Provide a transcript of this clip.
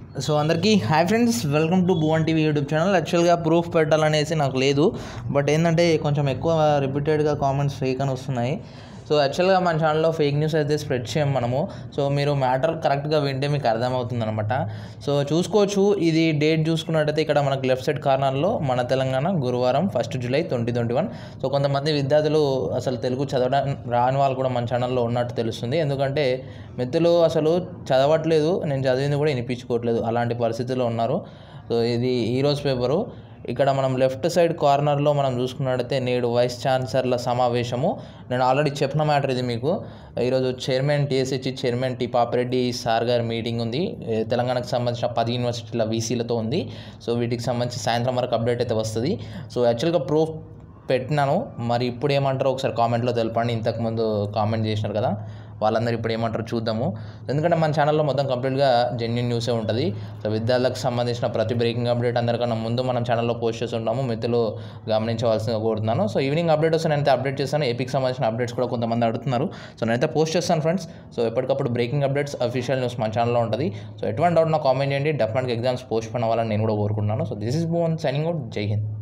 so అందరికీ hi friends welcome to Bhuvan TV YouTube channel యాక్చువల్గా proof పెట్టాలనేసి నాకు లేదు బట్ ఏంటంటే కొంచెం ఎక్కువ రిపీటెడ్గా కామెంట్స్ ఫేక్ అని వస్తున్నాయి సో యాక్చువల్గా మన ఛానల్లో ఫేక్ న్యూస్ అయితే స్ప్రెడ్ చేయం మనము సో మీరు మ్యాటర్ కరెక్ట్గా వింటే మీకు అర్థమవుతుంది అనమాట సో చూసుకోవచ్చు ఇది డేట్ చూసుకున్నట్టయితే ఇక్కడ మనకు లెఫ్ట్ సైడ్ కార్నర్లో మన తెలంగాణ గురువారం first July twenty twenty one so కొంతమంది విద్యార్థులు అసలు తెలుగు చదవడం రాని వాళ్ళు కూడా మన ఛానల్లో ఉన్నట్టు తెలుస్తుంది ఎందుకంటే మిత్రులు అసలు చదవట్లేదు నేను చదివింది కూడా వినిపించుకోవట్లేదు అలాంటి పరిస్థితుల్లో ఉన్నారు సో ఇది ఈరోజు పేపరు ఇక్కడ మనం లెఫ్ట్ సైడ్ కార్నర్లో మనం చూసుకున్నట్టయితే నేడు వైస్ ఛాన్సలర్ల సమావేశము నేను ఆల్రెడీ చెప్పిన మ్యాటర్ ఇది మీకు ఈరోజు chairman TSH chairman T Papireddy sir గారి మీటింగ్ ఉంది ఏ, తెలంగాణకు సంబంధించిన పది యూనివర్సిటీల వీసీలతో ఉంది సో వీటికి సంబంధించి సాయంత్రం వరకు అప్డేట్ అయితే వస్తుంది సో యాక్చువల్గా ప్రూఫ్ పెట్టినాను మరి ఇప్పుడు ఏమంటారో ఒకసారి కామెంట్లో తెలపండి ఇంతకుముందు కామెంట్ చేసినారు కదా వాళ్ళందరూ ఇప్పుడు ఏమంటారో చూద్దాము ఎందుకంటే మన ఛానల్లో మొత్తం కంప్లీట్గా జెన్యున్ న్యూసే ఉంటుంది సో విద్యార్థులకు సంబంధించిన ప్రతి బ్రేకింగ్ అప్డేట్ అందరికన్నా ముందు మనం ఛానల్లో పోస్ట్ చేస్తుంటాము మిత్రులు గమనించవలసిందిగా కోరుతున్నాను సో ఈవినింగ్ అప్డేట్ వస్తే నేనైతే అప్డేట్ చేస్తాను ఏపీకి సంబంధించిన అప్డేట్స్ కూడా కొంతమంది అడుగుతున్నారు సో నేనైతే పోస్ట్ చేస్తాను ఫ్రెండ్స్ సో ఎప్పటికప్పుడు బ్రేకింగ్ అప్డేట్స్ అఫీషియల్ న్యూస్ మన ఛానల్లో ఉంటుంది సో ఎటువంటి డౌట్ నాకు కామెంట్ చేయండి డెఫినెట్గా ఎగ్జామ్స్ పోస్ట్ పడిన వాళ్ళని నేను కూడా కోరుకుంటున్నాను సో దిస్ ఇస్ బోన్ సైనింగ్ అవుట్ జై హింద్